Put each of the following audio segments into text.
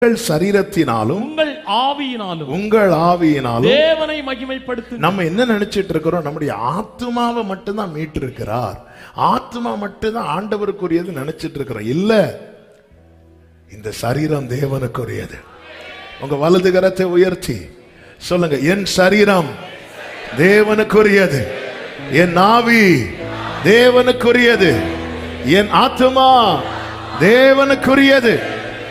உங்கள் சரீரத்தினாலும் உங்கள் ஆவியினாலும் உங்கள் ஆவியினாலும் தேவனை மகிமைப்படுத்து நம்ம என்ன நினைச்சிட்டு இருக்கிறோம் நம்முடைய ஆத்மாவை மட்டும்தான் மீட்டு இருக்கிறார் ஆத்மா மட்டும்தான் ஆண்டவருக்குரியது நினைச்சிட்டு இருக்கிறோம் இல்ல இந்த சரீரம் தேவனுக்குரியது உங்க வலது கரத்தை உயர்த்தி சொல்லுங்க என் சரீரம் தேவனுக்குரியது என் ஆவி தேவனுக்குரியது என் ஆத்மா தேவனுக்குரியது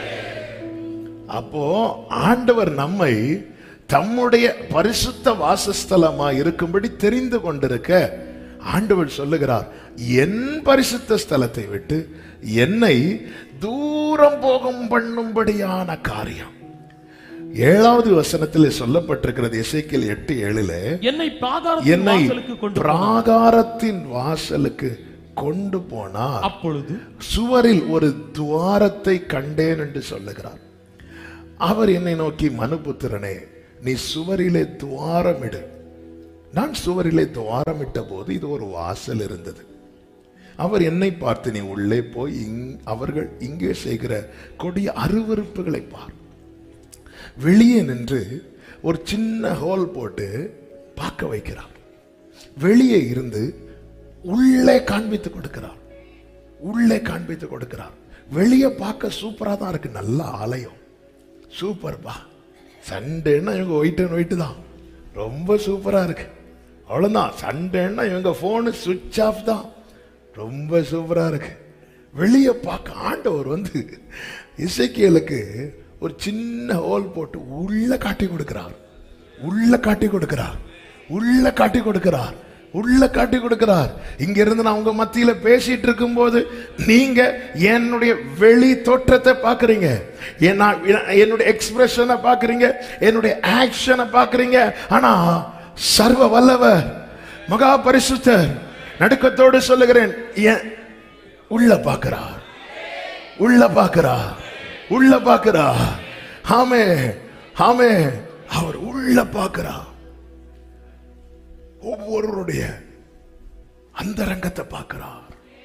அப்போ ஆண்டவர் நம்மை தம்முடைய பரிசுத்த வாசஸ்தலமா இருக்கும்படி தெரிந்து கொண்டிருக்க ஆண்டவர் சொல்லுகிறார் என் பரிசுத்த ஸ்தலத்தை விட்டு என்னை தூரம் போகும் பண்ணும்படியான காரியம் ஏழாவது வசனத்தில் சொல்லப்பட்டிருக்கிறது இசைக்கில் எட்டு ஏழுல என்னை பாதாளத்தின் என்னை வாசலுக்கு கொண்டு போ. பிராகாரத்தின் வாசலுக்கு கொண்டு போனார் அப்பொழுது சுவரில் ஒரு துவாரத்தை கண்டேன் என்று சொல்லுகிறார் அவர் என்னை நோக்கி மனுபுத்திரனே நீ சுவரிலே துவாரமிடு நான் சுவரிலே துவாரமிட்ட போது இது ஒரு வாசல் இருந்தது அவர் என்னை பார்த்து நீ உள்ளே போய் இங்- அவர்கள் இங்கே செய்கிற கொடிய அருவருப்புகளை பார் வெளியே நின்று ஒரு சின்ன ஹோல் போட்டு பார்க்க வைக்கிறார் வெளியே இருந்து உள்ளே காண்பித்து கொடுக்கிறார் உள்ளே காண்பித்து கொடுக்கிறார் வெளியே பார்க்க சூப்பரா தான் இருக்கு நல்ல ஆலயம் சூப்பர் பா சண்டேன்னா இவங்க ஒயிட் அண்ட் ஒயிட் தான் ரொம்ப சூப்பரா இருக்கு அவ்வளவுதான் சண்டேன்னா இவங்க போனு சுவிட்ச் ஆஃப் தான் ரொம்ப சூப்பரா இருக்கு வெளியே பார்க்க ஆண்டவர் வந்து இசைக்கியலுக்கு ஒரு சின்ன ஹோல் போட்டு உள்ள காட்டி கொடுக்கிறார் உள்ள காட்டி கொடுக்கிறார் உள்ள காட்டி கொடுக்கிறார் உள்ள காட்டி கொடுக்கிறார் இங்க இருந்து நான் உங்க மத்தியில பேசிட்டு இருக்கும்போது நீங்க என்னுடைய வெளி தோற்றத்தை பாக்குறீங்க என் நான் என்னுடைய எக்ஸ்பிரஷனை பாக்குறீங்க என்னுடைய ஆக்ஷனை பாக்குறீங்க ஆனா சர்வ வல்லவர் மகா பரிசுத்தர் நடுக்கத்தோடு சொல்லுகிறேன் என் உள்ள பார்க்கிறார் உள்ள பார்க்கிறார் உள்ள பார்க்கிறார் ஆமே ஆமே அவர் உள்ள பார்க்கிறார் ஒவ்வொருவருடைய அந்தரங்கத்தை பார்க்கிறார்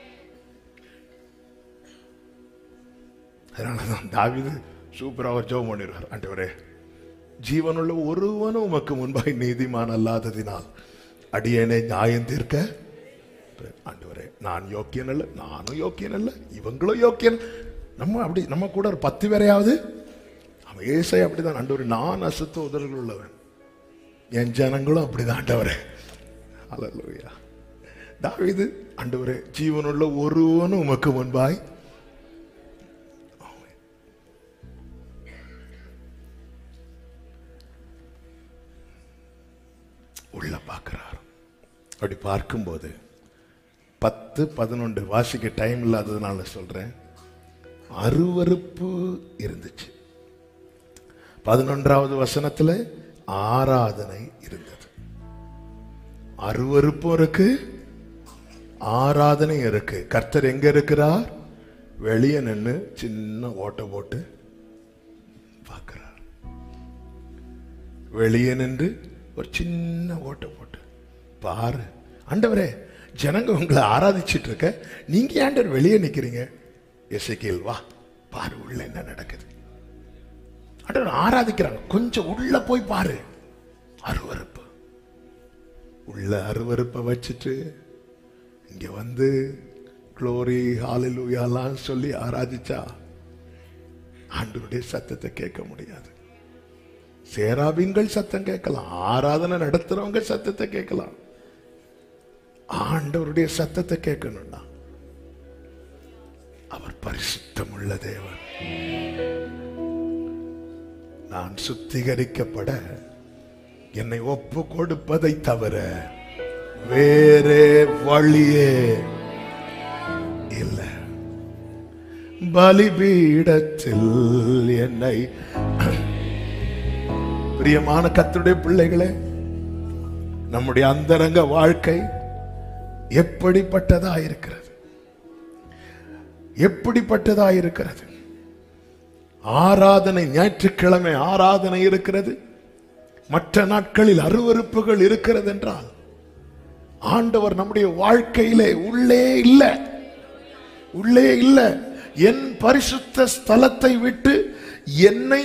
அதனாலதான் தாவிது சூப்பரா அவர் ஜெபம் பண்ணிடுறார் ஆண்டவரே ஜீவனுள்ள ஒருவனும் உமக்கு முன்பாய் நீதிமான் அல்லாததினால் அடியேனை நியாயம் தீர்க்க ஆண்டவரே நான் யோக்கியன் அல்ல நானும் யோக்கியன் அல்ல இவங்களும் யோக்கியன் நம்ம அப்படி நம்ம கூட ஒரு பத்து பேரையாவது அவன் ஏசை அப்படிதான் ஆண்டவரே நான் அசுத்த உதல்கள் உள்ளவன் என் ஜனங்களும் அப்படிதான் ஆண்டவரே அல்லா தாவீது ஆண்டவரே ஜீவனுள்ள ஒருவனும் உமக்கு முன்பாய் உள்ள பார்க்கிறார் அப்படி பார்க்கும்போது பத்து பதினொன்று வாசிக்க டைம் இல்லாததுனால சொல்றேன் அருவருப்பு இருந்துச்சு பதினொன்றாவது வசனத்துல ஆராதனை இருந்தது அருவருப்பும் இருக்கு ஆராதனை இருக்கு கர்த்தர் எங்க இருக்கிறார் வெளியே நின்று சின்ன ஓட்டை போட்டு பார்க்கிறார் வெளியே நின்று ஒரு சின்ன ஓட்டை போட்டு பாரு ஆண்டவரே ஜனங்க உங்களை ஆராதிச்சிட்டு இருக்க நீங்க ஏண்டர் வெளியே நிக்கிறீங்க எசைக்கேல் வா பாரு உள்ள என்ன நடக்குது ஆண்டவர் ஆராதிக்கிறாங்க கொஞ்சம் உள்ள போய் பாரு அருவருப்பு உள்ள அருவருப்பை வச்சுட்டு இங்க வந்து க்ளோரி ஹாலலூயாலாம் சொல்லி ஆராதிச்சா ஆண்டவருடைய சத்தத்தை கேட்க முடியாது சேராபீன்கள் சத்தம் கேட்கலாம் ஆராதனை நடத்துறவங்க சத்தத்தை கேட்கலாம் ஆண்டவருடைய சத்தத்தை கேட்கணும்னா அவர் பரிசுத்தம் உள்ள தேவன் நான் சுத்திகரிக்கப்பட என்னை ஒப்பு கொடுப்பதை தவிர வேறே வழியே இல்லை பலிபீடத்தில் என்னை பிரியமான கத்துடைய பிள்ளைகளே நம்முடைய அந்தரங்க வாழ்க்கை எப்படிப்பட்டதா இருக்கிறது எப்படிப்பட்டதா இருக்கிறது ஆராதனை ஞாயிற்றுக்கிழமை ஆராதனை இருக்கிறது மற்ற நாட்களில் அருவருப்புகள் இருக்கிறது என்றால் ஆண்டவர் நம்முடைய வாழ்க்கையிலே உள்ளே இல்லை உள்ளே இல்லை என் பரிசுத்த ஸ்தலத்தை விட்டு என்னை